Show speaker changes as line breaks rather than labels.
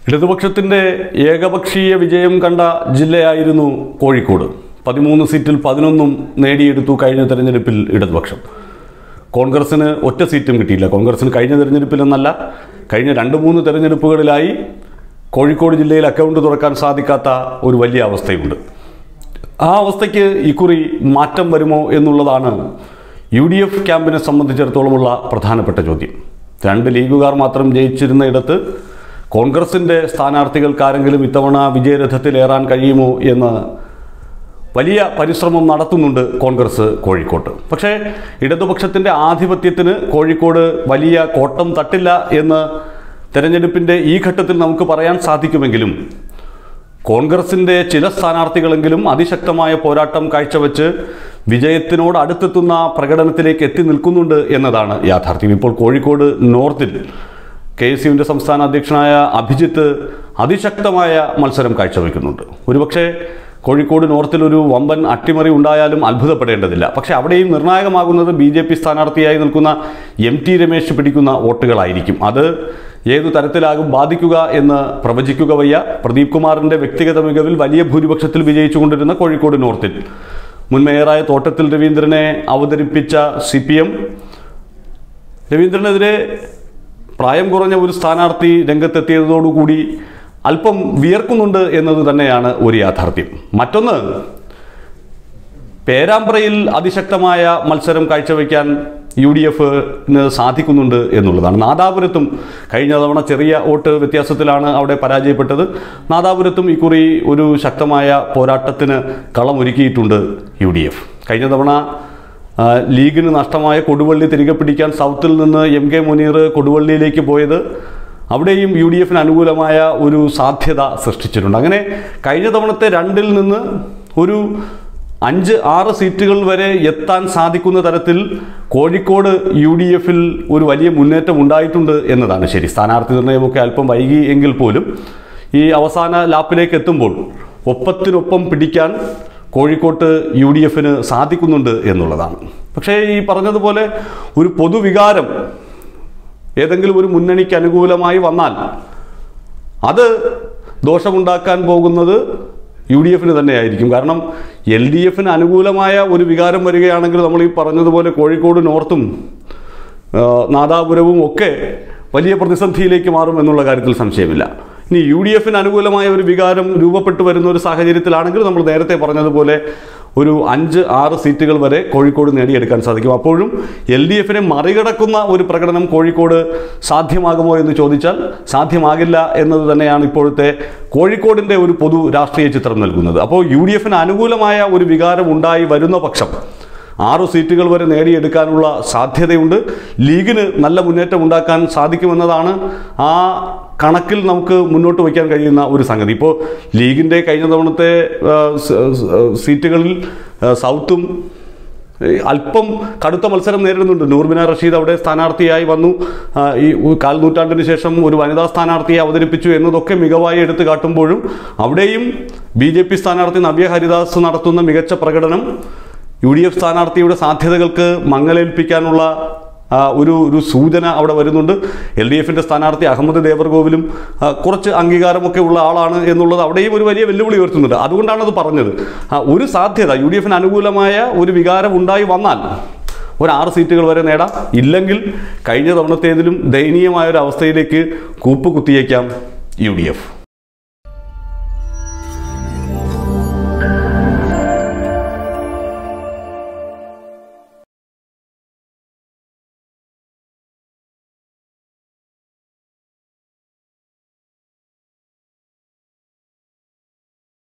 ഇടതുപക്ഷത്തിന്റെ ഏകപക്ഷീയ വിജയം കണ്ട ജില്ലയായിരുന്നു കോഴിക്കോട് പതിമൂന്ന് സീറ്റിൽ പതിനൊന്നും നേടിയെടുത്തു കഴിഞ്ഞ തെരഞ്ഞെടുപ്പിൽ ഇടതുപക്ഷം കോൺഗ്രസിന് ഒറ്റ സീറ്റും കിട്ടിയില്ല കോൺഗ്രസിന് കഴിഞ്ഞ തെരഞ്ഞെടുപ്പിലെന്നല്ല കഴിഞ്ഞ രണ്ട് മൂന്ന് തെരഞ്ഞെടുപ്പുകളിലായി കോഴിക്കോട് ജില്ലയിൽ അക്കൗണ്ട് തുറക്കാൻ സാധിക്കാത്ത ഒരു വലിയ അവസ്ഥയുണ്ട് ആ അവസ്ഥയ്ക്ക് ഇക്കുറി മാറ്റം വരുമോ എന്നുള്ളതാണ് യു ഡി എഫ് ക്യാമ്പിനെ സംബന്ധിച്ചിടത്തോളമുള്ള പ്രധാനപ്പെട്ട ചോദ്യം രണ്ട് ലീഗുകാർ മാത്രം ജയിച്ചിരുന്ന ഇടത്ത് കോൺഗ്രസിൻ്റെ സ്ഥാനാർത്ഥികൾക്കാരെങ്കിലും ഇത്തവണ വിജയരഥത്തിലേറാൻ കഴിയുമോ എന്ന് വലിയ പരിശ്രമം നടത്തുന്നുണ്ട് കോൺഗ്രസ് കോഴിക്കോട്ട് പക്ഷേ ഇടതുപക്ഷത്തിൻ്റെ ആധിപത്യത്തിന് കോഴിക്കോട് വലിയ കോട്ടം തട്ടില്ല എന്ന് തെരഞ്ഞെടുപ്പിൻ്റെ ഈ ഘട്ടത്തിൽ നമുക്ക് പറയാൻ സാധിക്കുമെങ്കിലും കോൺഗ്രസിൻ്റെ ചില സ്ഥാനാർത്ഥികളെങ്കിലും അതിശക്തമായ പോരാട്ടം കാഴ്ചവെച്ച് വിജയത്തിനോട് അടുത്തെത്തുന്ന പ്രകടനത്തിലേക്ക് എത്തി നിൽക്കുന്നുണ്ട് എന്നതാണ് യാഥാർത്ഥ്യം ഇപ്പോൾ കോഴിക്കോട് നോർത്തിൽ കെ എസ് യുവിൻ്റെ സംസ്ഥാന അധ്യക്ഷനായ അഭിജിത്ത് അതിശക്തമായ മത്സരം കാഴ്ചവെക്കുന്നുണ്ട് ഒരുപക്ഷെ കോഴിക്കോട് നോർത്തിൽ ഒരു വമ്പൻ അട്ടിമറി ഉണ്ടായാലും അത്ഭുതപ്പെടേണ്ടതില്ല പക്ഷേ അവിടെയും നിർണായകമാകുന്നത് ബി ജെ പി സ്ഥാനാർത്ഥിയായി നിൽക്കുന്ന എം ടി രമേശ് പിടിക്കുന്ന വോട്ടുകളായിരിക്കും അത് ഏതു തരത്തിലാകും ബാധിക്കുക എന്ന് പ്രവചിക്കുക വയ്യ പ്രദീപ് കുമാറിന്റെ വ്യക്തിഗത മികവിൽ വലിയ ഭൂരിപക്ഷത്തിൽ വിജയിച്ചുകൊണ്ടിരുന്ന കോഴിക്കോട് നോർത്തിൽ മുൻ മേയറായ തോട്ടത്തിൽ രവീന്ദ്രനെ അവതരിപ്പിച്ച സി പി എം രവീന്ദ്രനെതിരെ പ്രായം കുറഞ്ഞ ഒരു സ്ഥാനാർത്ഥി രംഗത്തെത്തിയതോടുകൂടി അല്പം വിയർക്കുന്നുണ്ട് എന്നത് തന്നെയാണ് ഒരു യാഥാർത്ഥ്യം മറ്റൊന്ന് പേരാമ്പ്രയിൽ അതിശക്തമായ മത്സരം കാഴ്ചവെക്കാൻ യു ഡി എഫിന് സാധിക്കുന്നുണ്ട് എന്നുള്ളതാണ് നാദാപുരത്തും കഴിഞ്ഞ തവണ ചെറിയ വോട്ട് വ്യത്യാസത്തിലാണ് അവിടെ പരാജയപ്പെട്ടത് നാദാപുരത്തും ഇക്കുറി ഒരു ശക്തമായ പോരാട്ടത്തിന് കളമൊരുക്കിയിട്ടുണ്ട് യു ഡി എഫ് കഴിഞ്ഞ തവണ ആ, ലീഗിന് നഷ്ടമായ കൊടുവള്ളി തിരികെ പിടിക്കാൻ സൗത്തിൽ നിന്ന് എം കെ മുനീർ കൊടുവള്ളിയിലേക്ക് പോയത് അവിടെയും യു ഡി എഫിന് അനുകൂലമായ ഒരു സാധ്യത സൃഷ്ടിച്ചിട്ടുണ്ട് അങ്ങനെ കഴിഞ്ഞ തവണത്തെ രണ്ടിൽ നിന്ന് ഒരു അഞ്ച് ആറ് സീറ്റുകൾ വരെ എത്താൻ സാധിക്കുന്ന തരത്തിൽ കോഴിക്കോട് യു ഡി എഫിൽ ഒരു വലിയ മുന്നേറ്റം ഉണ്ടായിട്ടുണ്ട് എന്നതാണ് ശരി സ്ഥാനാർത്ഥി നിർണയമൊക്കെ അല്പം വൈകി എങ്കിൽ പോലും ഈ അവസാന ലാപ്പിലേക്ക് എത്തുമ്പോൾ ഒപ്പത്തിനൊപ്പം പിടിക്കാൻ കോഴിക്കോട്ട് യു ഡി എഫിന് സാധിക്കുന്നുണ്ട് എന്നുള്ളതാണ് പക്ഷേ ഈ പറഞ്ഞതുപോലെ ഒരു പൊതുവികാരം ഏതെങ്കിലും ഒരു മുന്നണിക്ക് അനുകൂലമായി വന്നാൽ അത് ദോഷമുണ്ടാക്കാൻ പോകുന്നത് യു ഡി എഫിന് തന്നെയായിരിക്കും കാരണം എൽ ഡി എഫിന് അനുകൂലമായ ഒരു വികാരം വരികയാണെങ്കിൽ നമ്മൾ ഈ പറഞ്ഞതുപോലെ കോഴിക്കോട് നോർത്തും ആ, നാദാപുരവും ഒക്കെ വലിയ പ്രതിസന്ധിയിലേക്ക് മാറും എന്നുള്ള കാര്യത്തിൽ സംശയമില്ല ഇനി യു ഡി എഫിന് അനുകൂലമായ ഒരു വികാരം രൂപപ്പെട്ടു വരുന്ന ഒരു സാഹചര്യത്തിലാണെങ്കിൽ നമ്മൾ നേരത്തെ പറഞ്ഞതുപോലെ ഒരു അഞ്ച് ആറ് സീറ്റുകൾ വരെ കോഴിക്കോട് നേടിയെടുക്കാൻ സാധിക്കും അപ്പോഴും എൽ ഡി എഫിനെ മറികടക്കുന്ന ഒരു പ്രകടനം കോഴിക്കോട് സാധ്യമാകുമോ എന്ന് ചോദിച്ചാൽ സാധ്യമാകില്ല എന്നത് തന്നെയാണ് ഇപ്പോഴത്തെ കോഴിക്കോടിൻ്റെ ഒരു പൊതു രാഷ്ട്രീയ ചിത്രം നൽകുന്നത് അപ്പോൾ യു ഡി എഫിന് അനുകൂലമായ ഒരു വികാരം ഉണ്ടായി വരുന്ന പക്ഷം ആറു സീറ്റുകൾ വരെ നേടിയെടുക്കാനുള്ള സാധ്യതയുണ്ട് ലീഗിന് നല്ല മുന്നേറ്റം ഉണ്ടാക്കാൻ സാധിക്കുമെന്നതാണ് ആ കണക്കിൽ നമുക്ക് മുന്നോട്ട് വയ്ക്കാൻ കഴിയുന്ന ഒരു സംഗതി ഇപ്പോൾ ലീഗിൻ്റെ കഴിഞ്ഞ തവണത്തെ ആ, സ- സ- സീറ്റുകളിൽ ആ, സൗത്തും ഏ, അല്പം കടുത്ത മത്സരം നേരിടുന്നുണ്ട് നൂർബിന റഷീദ് അവിടെ സ്ഥാനാർത്ഥിയായി വന്നു ആ, ഈ ഒരു കാൽ നൂറ്റാണ്ടിന് ശേഷം ഒരു വനിതാ സ്ഥാനാർത്ഥിയെ അവതരിപ്പിച്ചു എന്നതൊക്കെ മികവായി എടുത്തു കാട്ടുമ്പോഴും അവിടെയും ബി ജെ പി സ്ഥാനാർത്ഥി നവ്യ ഹരിദാസ് നടത്തുന്ന മികച്ച പ്രകടനം യു ഡി എഫ് സ്ഥാനാർത്ഥിയുടെ സാധ്യതകൾക്ക് മങ്ങലേൽപ്പിക്കാനുള്ള ആ, ഒരു ഒരു സൂചന അവിടെ വരുന്നുണ്ട് എൽ ഡി എഫിൻ്റെ സ്ഥാനാർത്ഥി അഹമ്മദ് ദേവർകോവിലും ആ, കുറച്ച് അംഗീകാരമൊക്കെ ഉള്ള ആളാണ് എന്നുള്ളത് അവിടെയും ഒരു വലിയ വെല്ലുവിളി ഉയർത്തുന്നുണ്ട് അതുകൊണ്ടാണ് അത് പറഞ്ഞത് ആ, ഒരു സാധ്യത യു ഡി എഫിന് അനുകൂലമായ ഒരു വികാരം ഉണ്ടായി വന്നാൽ ഒരു ആറ് സീറ്റുകൾ വരെ നേടാം ഇല്ലെങ്കിൽ കഴിഞ്ഞ തവണത്തേതിലും ദയനീയമായ ഒരു അവസ്ഥയിലേക്ക് കൂപ്പ് കുത്തിയേക്കാം യു ഡി എഫ്